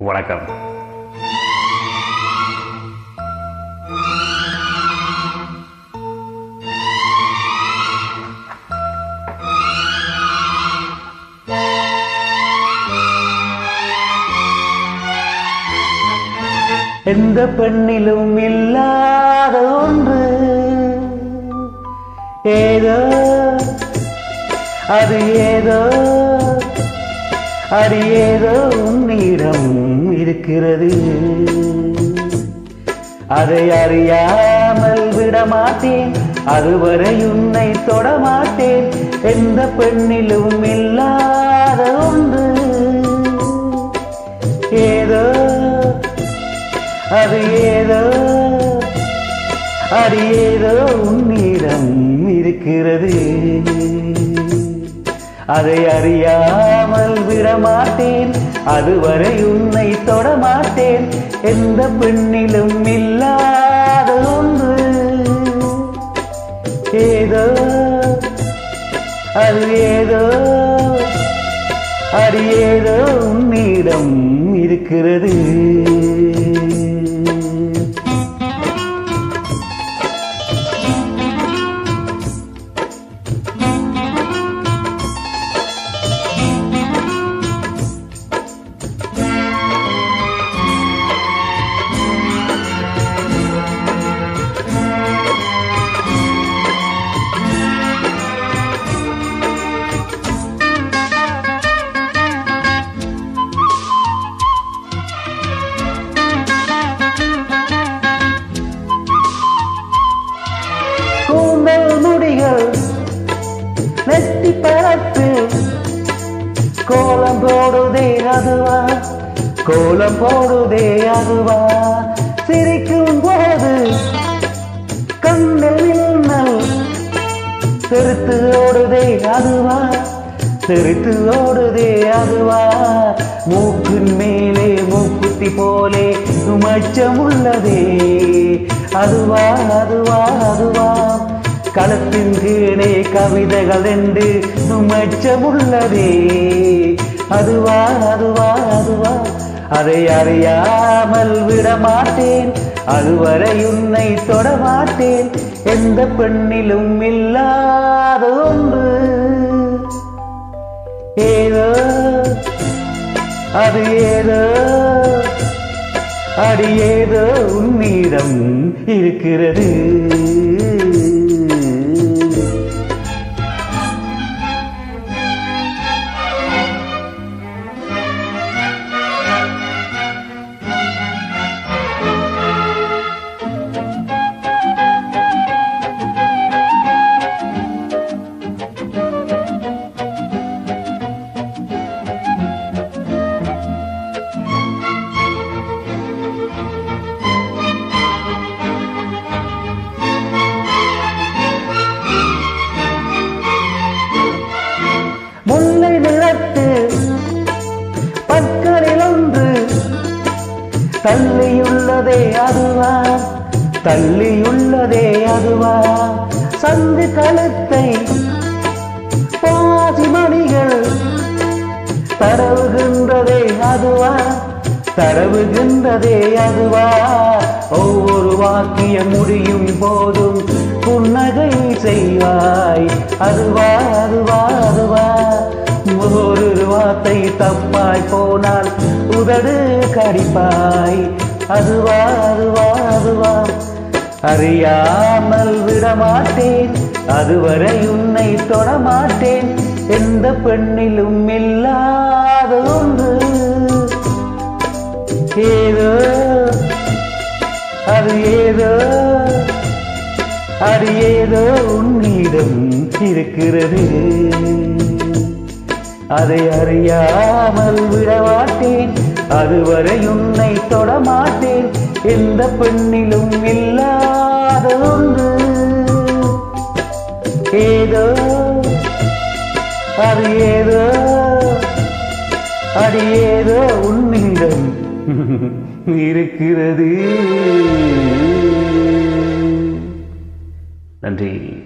வணக்கம் எந்த பெண்ணிலும் இல்லாத ஒன்று ஏதோ அது ஏதோ அது ஏதோ உன்னிடம் இருக்கிறது அதை அறியாமல் விடமாட்டேன் அதுவரை உன்னை தொடமாட்டேன் எந்த பெண்ணிலும் இல்லாத ஒன்று ஏதோ அது ஏதோ அது ஏதோ உன்னிடம் இருக்கிறது அதை அறியாமல் விடமாட்டேன் அதுவரை உன்னை தொடமாட்டேன் எந்த பெண்ணிலும் இல்லாத ஒன்று ஏதோ அது ஏதோ அது ஏதோ உன்னிடம் இருக்கிறது கூந்தல் முடிகள் நெத்தி பரப்பு கோலம் போடுதே அதுவா கோலம் போடுதே அதுவா சிரிக்கும் போது கண்ணில் மின்னல் செருத்து ஓடுதே அதுவா செருத்து ஓடுதே அதுவா மூக்கின் மேலே மூக்குத்தி போலே மச்சம் உள்ளதே அதுவா அதுவா அதுவா களத்தின் கீழே கவிதைகள் என்று மச்சம் உள்ளதே அதுவா அதுவா அதுவா அதை அறியாமல் விடமாட்டேன் அதுவரை உன்னை தொடமாட்டேன் எந்த பெண்ணிலும் இல்லாத ஒன்று ஏதோ அது ஏதோ அது ஏதோ உன்னிடம் இருக்கிறது முல்லை நிறத்து பற்களில் ஒன்று தள்ளியுள்ளதே அதுவா தள்ளியுள்ளதே அதுவா சங்கு கழுத்தை பாசிமணிகள் தரவுகின்றதே அதுவா தரவுகின்றதே அதுவா ஒவ்வொரு வாக்கியம் முடியும் போதும் புன்னகை செய்வாய் அதுவா அதுவா அதுவா ஒரு வார்த்தை தப்பாய் போனால் உதடு கடிப்பாய் அதுவா அதுவா அதுவா அறியாமல் விடமாட்டேன் அதுவரை உன்னை தொடமாட்டேன் எந்த பெண்ணிலும் இல்லாத ஒன்று ஏதோ அது ஏதோ அது ஏதோ உன்னிடம் இருக்கிறது அதை அறியாமல் விடமாட்டேன் அதுவரை உன்னை தொடமாட்டேன் எந்த பெண்ணிலும் இல்லாத ஒன்று ஏதோ அது ஏதோ அது ஏதோ உன்னிடம் இருக்கிறது நன்றி